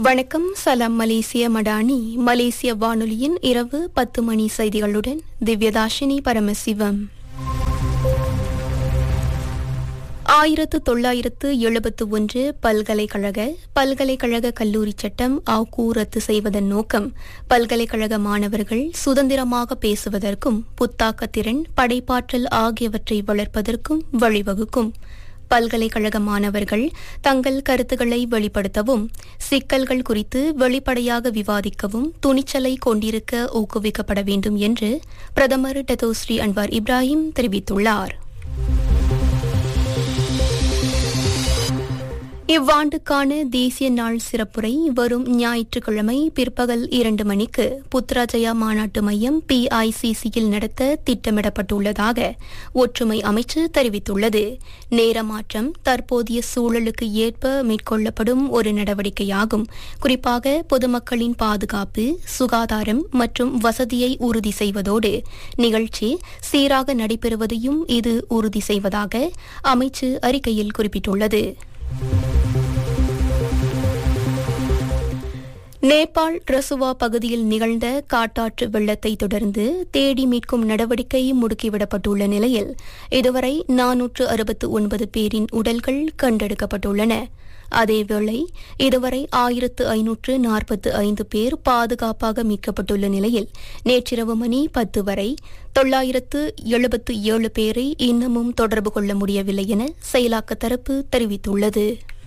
வணக்கம் சலாம் மலேசிய மடானி மலேசிய வானொலியின் இரவு பத்து மணி செய்திகளுடன் திவ்யதாஷினி பரமசிவம் ஆயிரத்து தொள்ளாயிரத்து எழுபத்து ஒன்று பல்கலைக்கழக பல்கலைக்கழக கல்லூரி சட்டம் ஆக்கூ ரத்து செய்வதன் நோக்கம் பல்கலைக்கழக மாணவர்கள் சுதந்திரமாக பேசுவதற்கும் புத்தாக்கத்திறன் படைப்பாற்றல் ஆகியவற்றை வளர்ப்பதற்கும் வழிவகுக்கும் பல்கலைக்கழக மாணவர்கள் தங்கள் கருத்துக்களை வெளிப்படுத்தவும் சிக்கல்கள் குறித்து வெளிப்படையாக விவாதிக்கவும் துணிச்சலை கொண்டிருக்க ஊக்குவிக்கப்பட வேண்டும் என்று பிரதமர் டெதோஸ்ரீ அன்வார் இப்ராஹிம் தெரிவித்துள்ளார் இவ்வாண்டுக்கான தேசிய நாள் சிறப்புரை வரும் ஞாயிற்றுக்கிழமை பிற்பகல் இரண்டு மணிக்கு புத்ராஜயா மாநாட்டு மையம் பிஐசிசியில் நடத்த திட்டமிடப்பட்டுள்ளதாக ஒற்றுமை அமைச்சு தெரிவித்துள்ளது நேரமாற்றம் தற்போதைய சூழலுக்கு ஏற்ப மேற்கொள்ளப்படும் ஒரு நடவடிக்கையாகும் குறிப்பாக பொதுமக்களின் பாதுகாப்பு சுகாதாரம் மற்றும் வசதியை உறுதி செய்வதோடு நிகழ்ச்சி சீராக நடைபெறுவதையும் இது உறுதி செய்வதாக அமைச்சு அறிக்கையில் குறிப்பிட்டுள்ளது நேபாள் ரசுவா பகுதியில் நிகழ்ந்த காட்டாற்று வெள்ளத்தை தொடர்ந்து தேடி மீட்கும் நடவடிக்கை முடுக்கிவிடப்பட்டுள்ள நிலையில் இதுவரை நானூற்று அறுபத்து ஒன்பது பேரின் உடல்கள் கண்டெடுக்கப்பட்டுள்ளன அதேவேளை இதுவரை ஆயிரத்து ஐநூற்று நாற்பத்து ஐந்து பேர் பாதுகாப்பாக மீட்கப்பட்டுள்ள நிலையில் நேற்றிரவு மணி பத்து வரை தொள்ளாயிரத்து எழுபத்து ஏழு பேரை இன்னமும் தொடர்பு கொள்ள முடியவில்லை என செயலாக்க தரப்பு தெரிவித்துள்ளது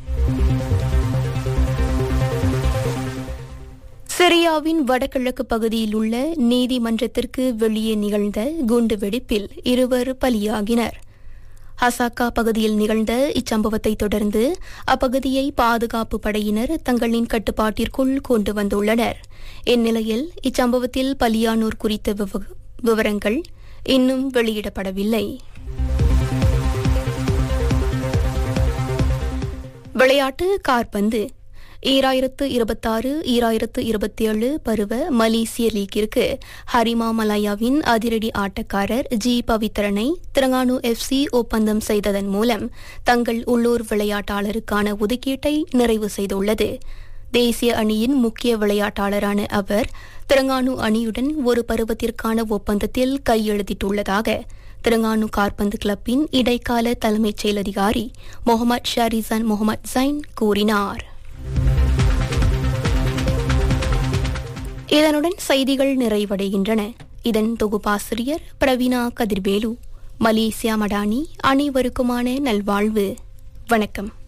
சிரியாவின் வடகிழக்கு பகுதியில் உள்ள நீதிமன்றத்திற்கு வெளியே நிகழ்ந்த குண்டுவெடிப்பில் இருவர் பலியாகினர் ஹசாக்கா பகுதியில் நிகழ்ந்த இச்சம்பவத்தை தொடர்ந்து அப்பகுதியை பாதுகாப்பு படையினர் தங்களின் கட்டுப்பாட்டிற்குள் கொண்டு வந்துள்ளனர் இந்நிலையில் இச்சம்பவத்தில் பலியானோர் குறித்த விவரங்கள் இன்னும் வெளியிடப்படவில்லை விளையாட்டு கார்பந்து ஈராயிரத்து இருபத்தாறு ஈராயிரத்து இருபத்தி ஏழு பருவ மலேசிய லீக்கிற்கு ஹரிமா மலாயாவின் அதிரடி ஆட்டக்காரர் ஜி பவித்ரனை திரங்கானு எஃப்சி ஒப்பந்தம் செய்ததன் மூலம் தங்கள் உள்ளூர் விளையாட்டாளருக்கான ஒதுக்கீட்டை நிறைவு செய்துள்ளது தேசிய அணியின் முக்கிய விளையாட்டாளரான அவர் திரங்கானு அணியுடன் ஒரு பருவத்திற்கான ஒப்பந்தத்தில் கையெழுத்திட்டுள்ளதாக திரங்கானு கார்பந்து கிளப்பின் இடைக்கால தலைமைச் செயலதிகாரி முகமது ஷாரிசான் முகமது ஜைன் கூறினார் இதனுடன் செய்திகள் நிறைவடைகின்றன இதன் தொகுப்பாசிரியர் பிரவீனா கதிர்வேலு மலேசியா மடானி அனைவருக்குமான நல்வாழ்வு வணக்கம்